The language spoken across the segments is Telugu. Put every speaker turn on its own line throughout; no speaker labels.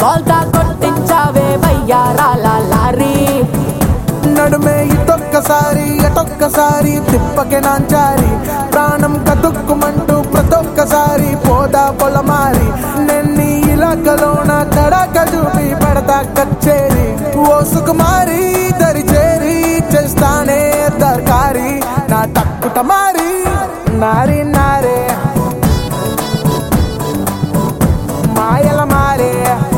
బోల్తా కొట్టించావే వయ్యారాల లారీ
నడుమే ఇటొక్కసారి అటొక్కసారి తిప్పకే నాంచారి ప్రాణం కతుక్కుమంటూ ప్రతొక్కసారి పోదా పొలమారి నెన్ని ఇలాకలోన కడక చూపి పెడతా కచ్చేరి ఓ సుకుమారి దరి చేరి చేస్తానే దర్కారి నా తక్కుట మారి నారి నారే మాయల మారే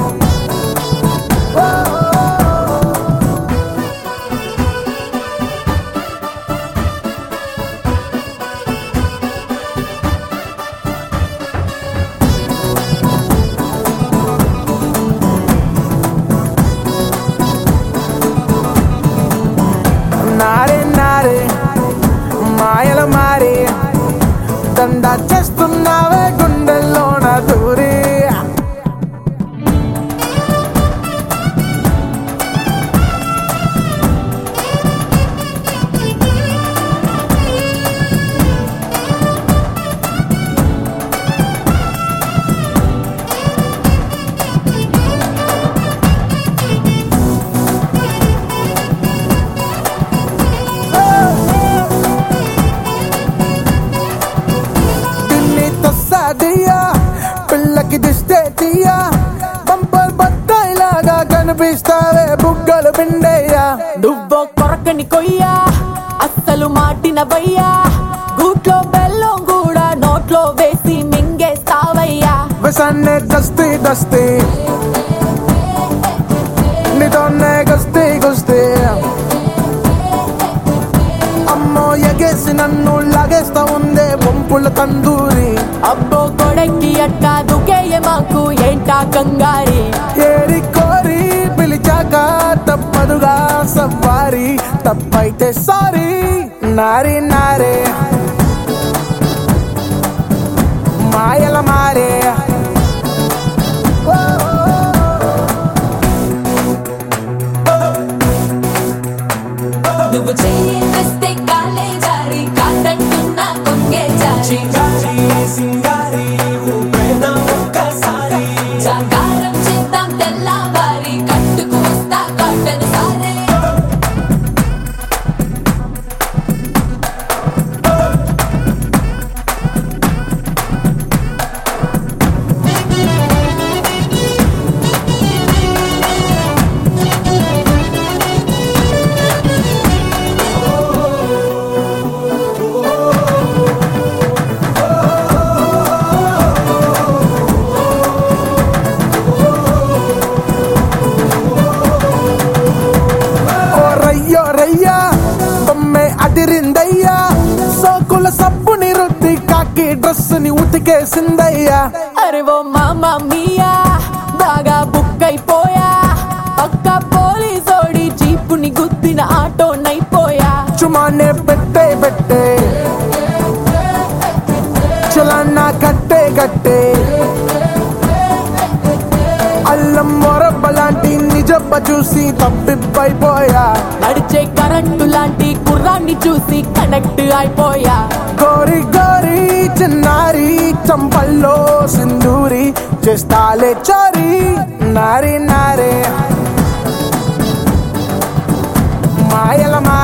నారే నారే మాయల మారే దందా చేస్తున్నావే గుండెల్లోన దూరి పిల్లి తస్సాదియా పిల్లకి దిస్తే తీయా బంపర్ బత్తాయిలాగా కనిపిస్తావే బుగ్గలు పిండయ్యా
నువ్వో కొరకని కొయ్యా అస్సలు మాటిన వయ్యా గూట్లో బెల్లం కూడా నోట్లో వేసి మింగేస్తావయ్యా
విసన్నే దస్తి దస్తి నీతోనే గస్తి గుస్తి అమ్మో ఎగేసి నన్ను లాగేస్తా ఉందే వంపుల తందూరి
అబ్బో కొడక్కి అట్టా దుకేయ మాకు ఏంటా కంగారి
ఏరి కోరి పిలిచాక తప్పదుగా సవ్వారి తప్పైతే సారీ నారి నారే మాయల మారే
నువ్వు చెయ్యి వేస్తే కాలే జారి కాదంటున్నా కొంగే జారి జాగారం చేద్దాం తెల్లవారి కట్టుకు వస్తా కాటన్ సారే
ఓ రయ్యో రయ్యా బొమ్మే అదిరిందయ్యా సోకుల సబ్బుని రుద్ది కాకి డ్రెస్ ని ఉతికేసిందయ్యా
అరే ఓ మామా మియా బాగా బుక్ అయిపోయా పక్క పోలీసోడి జీపుని గుద్దిన ఆటో నైపోయా
చుమానే పెట్టే పెట్టే చలానా కట్టే కట్టే అల్లం మొరబ్బలాంటి నిజబ్బ చూసి తప్పిబ్బైపోయా
నడిచే కరెంటు లాంటి కుర్రాన్ని చూసి కనెక్ట్ అయిపోయా
గోరి గోరి చిన్నారి చంపల్లో సింధూరి చేస్తాలే చోరీ నారి నారే మాయల మా